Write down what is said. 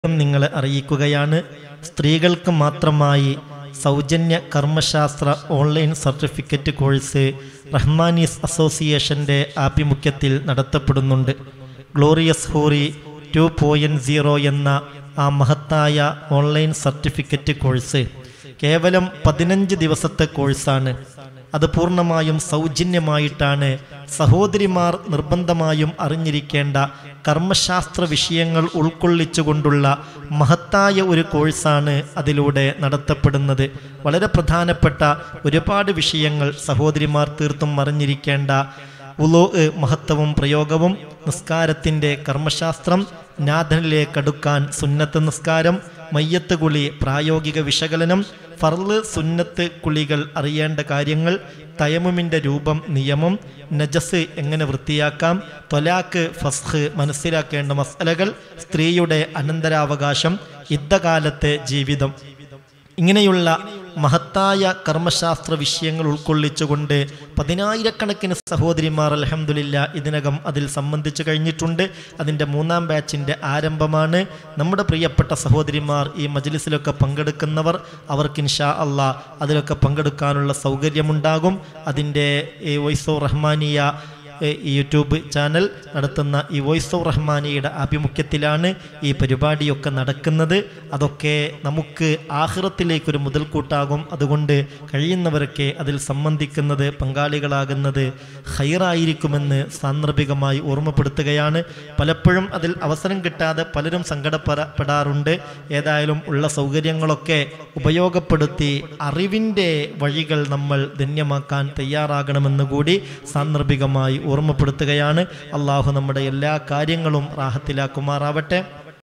നിങ്ങളെ അറിയിക്കുകയാണ് സ്ത്രീകൾക്ക് മാത്രമായി സൗജന്യ കർമ്മശാസ്ത്ര ഓൺലൈൻ സർട്ടിഫിക്കറ്റ് കോഴ്സ് റഹ്മാനീസ് അസോസിയേഷൻ്റെ ആഭിമുഖ്യത്തിൽ നടത്തപ്പെടുന്നുണ്ട് ഗ്ലോറിയസ് ഹൂറി ടു പോയിൻറ്റ് സീറോ എന്ന ആ മഹത്തായ ഓൺലൈൻ സർട്ടിഫിക്കറ്റ് കോഴ്സ് കേവലം പതിനഞ്ച് ദിവസത്തെ കോഴ്സാണ് അത് പൂർണ്ണമായും സൗജന്യമായിട്ടാണ് സഹോദരിമാർ നിർബന്ധമായും അറിഞ്ഞിരിക്കേണ്ട കർമ്മശാസ്ത്ര വിഷയങ്ങൾ ഉൾക്കൊള്ളിച്ചുകൊണ്ടുള്ള മഹത്തായ ഒരു കോഴ്സാണ് അതിലൂടെ നടത്തപ്പെടുന്നത് വളരെ പ്രധാനപ്പെട്ട ഒരുപാട് വിഷയങ്ങൾ സഹോദരിമാർ തീർത്തും അറിഞ്ഞിരിക്കേണ്ട ഉലോ മഹത്വവും പ്രയോഗവും നിസ്കാരത്തിൻ്റെ കർമ്മശാസ്ത്രം നാഥനിലേക്കടുക്കാൻ സുന്നത്ത് നിസ്കാരം മയ്യത്ത് കുളി പ്രായോഗിക വിശകലനം ഫർള് സുന്നത്ത് കുളികൾ അറിയേണ്ട കാര്യങ്ങൾ തയമുമിൻ്റെ രൂപം നിയമം നജസ് എങ്ങനെ വൃത്തിയാക്കാം തൊലാക്ക് ഫസ്ഖ് മനസ്സിലാക്കേണ്ട മസലകൾ സ്ത്രീയുടെ അനന്തരാവകാശം യുദ്ധകാലത്തെ ജീവിതം ഇങ്ങനെയുള്ള മഹത്തായ കർമ്മശാസ്ത്ര വിഷയങ്ങൾ ഉൾക്കൊള്ളിച്ചുകൊണ്ട് പതിനായിരക്കണക്കിന് സഹോദരിമാർ അലഹമുല്ല ഇതിനകം അതിൽ സംബന്ധിച്ചു കഴിഞ്ഞിട്ടുണ്ട് അതിൻ്റെ മൂന്നാം ബാച്ചിൻ്റെ ആരംഭമാണ് നമ്മുടെ പ്രിയപ്പെട്ട സഹോദരിമാർ ഈ മജ്ലിസിലൊക്കെ പങ്കെടുക്കുന്നവർ അവർക്ക് ഇൻഷാ അള്ളാ അതിലൊക്കെ പങ്കെടുക്കാനുള്ള സൗകര്യമുണ്ടാകും അതിൻ്റെ ഈ വോയിസ് ഓഫ് റഹ്മാനിയ ഈ യൂട്യൂബ് ചാനൽ നടത്തുന്ന ഈ വോയിസ് ഓഫ് റഹ്മാനിയുടെ ആഭിമുഖ്യത്തിലാണ് ഈ പരിപാടിയൊക്കെ നടക്കുന്നത് അതൊക്കെ നമുക്ക് ആഹ്റത്തിലേക്കൊരു മുതൽക്കൂട്ടാകും അതുകൊണ്ട് കഴിയുന്നവരൊക്കെ അതിൽ സംബന്ധിക്കുന്നത് പങ്കാളികളാകുന്നത് ഹൈറായിരിക്കുമെന്ന് സാന്ദർഭികമായി ഓർമ്മപ്പെടുത്തുകയാണ് പലപ്പോഴും അതിൽ അവസരം കിട്ടാതെ പലരും സങ്കടപ്പെടാറുണ്ട് ഏതായാലും ഉള്ള സൗകര്യങ്ങളൊക്കെ ഉപയോഗപ്പെടുത്തി അറിവിൻ്റെ വഴികൾ നമ്മൾ ധന്യമാക്കാൻ തയ്യാറാകണമെന്ന് കൂടി സാന്ദർഭികമായി ഓർമ്മപ്പെടുത്തുകയാണ് അള്ളാഹു നമ്മുടെ എല്ലാ കാര്യങ്ങളും റാഹത്തിലാക്കുമാറാവട്ടെ